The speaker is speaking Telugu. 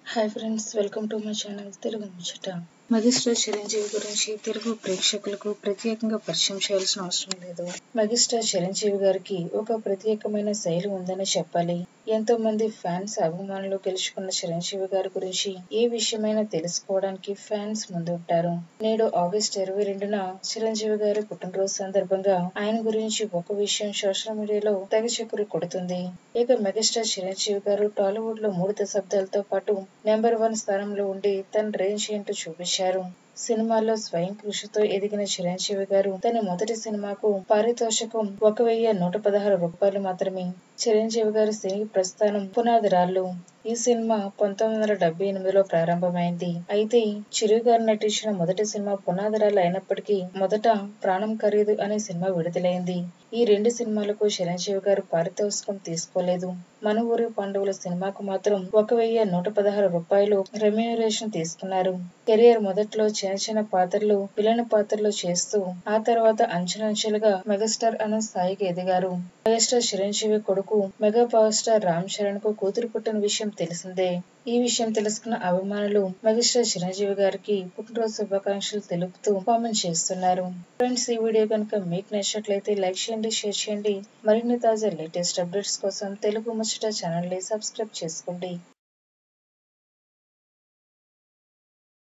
hi friends welcome to my channel Telugu ముచ్చట మెగాస్టార్ చిరంజీవి గురించి తెలుగు ప్రేక్షకులకు ప్రత్యేకంగా పరిచయం చేయాల్సిన అవసరం లేదు మెగాస్టార్ చిరంజీవి గారికి ఒక ప్రత్యేకమైన శైలి ఉందని చెప్పాలి ఎంతో మంది ఫ్యాన్స్ అభిమానులు గెలుచుకున్న చిరంజీవి గారి గురించి ఏ విషయమైనా తెలుసుకోవడానికి ఫ్యాన్స్ ముందుంటారు నేడు ఆగస్ట్ ఇరవై రెండున చిరంజీవి గారి పుట్టినరోజు సందర్భంగా ఆయన గురించి ఒక విషయం సోషల్ మీడియాలో తెగ చెప్పులు కొడుతుంది ఇక మెగాస్టార్ చిరంజీవి గారు టాలీవుడ్ లో మూడు దశాబ్దాలతో పాటు నెంబర్ వన్ స్థానంలో ఉండి తన రేంజ్ ఏంటో చూపించారు సినిమాల్లో స్వయం కృషితో ఎదిగిన చిరంజీవి గారు తన మొదటి సినిమాకు పారితోషికం ఒక వెయ్యి నూట పదహారు రూపాయలు మాత్రమే చిరంజీవి గారి సినీ ప్రస్థానం పునాది రాళ్ళు ఈ సినిమా పంతొమ్మిది వందల డెబ్బై ఎనిమిదిలో ప్రారంభమైంది అయితే చిరు గారు నటించిన మొదటి సినిమా పునాదిరాలు అయినప్పటికీ మొదట ప్రాణం ఖరీదు అనే సినిమా విడుదలైంది ఈ రెండు సినిమాలకు చిరంజీవి గారు పారితోషికం తీసుకోలేదు మన ఊరి పాండవుల సినిమాకు మాత్రం ఒక వెయ్యి నూట పదహారు రూపాయలు రెమ్యూనరేషన్ తీసుకున్నారు కెరియర్ మొదట్లో చిన్న చిన్న పాత్రలు విలన్ పాత్రలు చేస్తూ ఆ తర్వాత అంచెలంచెలుగా మెగాస్టార్ అనే స్థాయికి ఎదిగారు మెగాస్టార్ చిరంజీవి కొడుకు mega power star Ram Charan కు కూతురు పుట్టిన విషయం తెలిసిందే ఈ విషయం తెలుసుకున్న అభిమానులు మెగాస్టార్ చిరంజీవి గారికి పుట్టినరోజు శుభాకాంక్షలు తెలుపుతూ కామెంట్ చేస్తున్నారు ఫ్రెండ్స్ ఈ వీడియో కనుక మీకు నచ్చినట్లయితే లైక్ చేయండి షేర్ చేయండి మరిన్ని తాజా లేటెస్ట్ అప్డేట్స్ కోసం తెలుగు ముచ్చట ఛానల్ ని సబ్స్క్రైబ్ చేసుకోండి